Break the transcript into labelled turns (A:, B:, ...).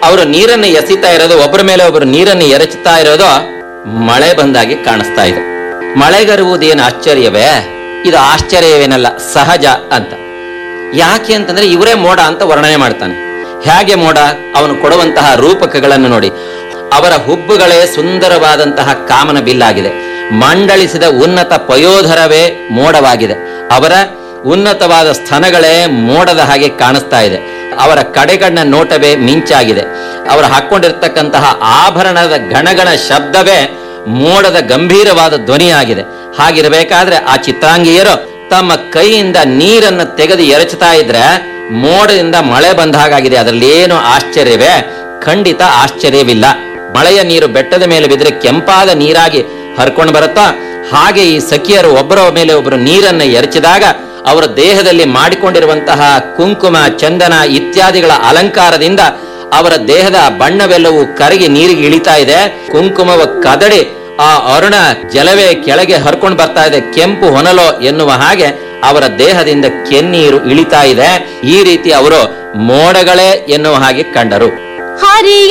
A: ಅವರು ನೀರನ್ನು ಎಸಿತಾ ಇರೋದು ಒಬ್ಬರ ಮೇಲೆ ಒಬ್ಬರು ನೀರನ್ನು ಎರಚುತ್ತಾ ಇರೋದು ಮಳೆ ಬಂದಾಗಿ ಕಾಣಿಸ್ತಾ ಇದೆ ಮಳೆಗರುವುದೇನು ಆಶ್ಚರ್ಯವೇ ಇದು ಆಶ್ಚರ್ಯವೇನಲ್ಲ ಸಹಜ ಅಂತ ಯಾಕೆ ಅಂತಂದ್ರೆ ಇವರೇ ಮೋಡ ಅಂತ ವರ್ಣನೆ ಮಾಡ್ತಾನೆ ಹೇಗೆ ಮೋಡ ಅವನು ಕೊಡುವಂತಹ ರೂಪಕಗಳನ್ನು ನೋಡಿ ಅವರ ಹುಬ್ಬುಗಳೇ ಸುಂದರವಾದಂತಹ ಕಾಮನ ಬಿಲ್ಲಾಗಿದೆ ಮಂಡಳಿಸಿದ ಉನ್ನತ ಪಯೋಧರವೇ ಮೋಡವಾಗಿದೆ ಅವರ ಉನ್ನತವಾದ ಸ್ತನಗಳೇ ಮೋಡದ ಹಾಗೆ ಕಾಣಿಸ್ತಾ ಇದೆ ಅವರ ಕಡೆಗಣ್ಣ ನೋಟವೇ ಮಿಂಚಾಗಿದೆ ಅವರು ಹಾಕೊಂಡಿರ್ತಕ್ಕಂತಹ ಆಭರಣದ ಗಣಗಣ ಶಬ್ದವೇ ಮೋಡದ ಗಂಭೀರವಾದ ಧ್ವನಿಯಾಗಿದೆ ಹಾಗಿರಬೇಕಾದ್ರೆ ಆ ಚಿತ್ರಾಂಗಿಯರು ತಮ್ಮ ಕೈಯಿಂದ ನೀರನ್ನು ತೆಗೆದು ಎರಚುತ್ತಾ ಇದ್ರೆ ಮೋಡದಿಂದ ಮಳೆ ಬಂದ ಹಾಗಾಗಿದೆ ಅದರಲ್ಲಿ ಏನು ಆಶ್ಚರ್ಯವೇ ಖಂಡಿತ ಆಶ್ಚರ್ಯವಿಲ್ಲ ಮಳೆಯ ನೀರು ಬೆಟ್ಟದ ಮೇಲೆ ಬಿದ್ದರೆ ಕೆಂಪಾದ ನೀರಾಗಿ ಹರ್ಕೊಂಡು ಬರುತ್ತಾ ಹಾಗೆ ಈ ಸಖಿಯರು ಒಬ್ಬರ ಮೇಲೆ ಒಬ್ಬರು ನೀರನ್ನು ಎರಚಿದಾಗ ಅವರ ದೇಹದಲ್ಲಿ ಮಾಡಿಕೊಂಡಿರುವಂತಹ ಕುಂಕುಮ ಚಂದನ ಇತ್ಯಾದಿಗಳ ಅಲಂಕಾರದಿಂದ ಅವರ ದೇಹದ ಬಣ್ಣವೆಲ್ಲವೂ ಕರಗಿ ನೀರಿಗೆ ಇಳಿತಾ ಇದೆ ಕುಂಕುಮವ ಕದಡಿ ಆ ಅರುಣ ಜಲವೇ ಕೆಳಗೆ ಹರ್ಕೊಂಡು ಬರ್ತಾ ಇದೆ ಕೆಂಪು ಹೊನಲೋ ಎನ್ನುವ ಹಾಗೆ ಅವರ ದೇಹದಿಂದ ಕೆನ್ನೀರು ಇಳಿತಾ ಇದೆ ಈ ರೀತಿ ಅವರು ಮೋಡಗಳೇ ಎನ್ನುವ ಹಾಗೆ ಕಂಡರು
B: ಹರಿಯ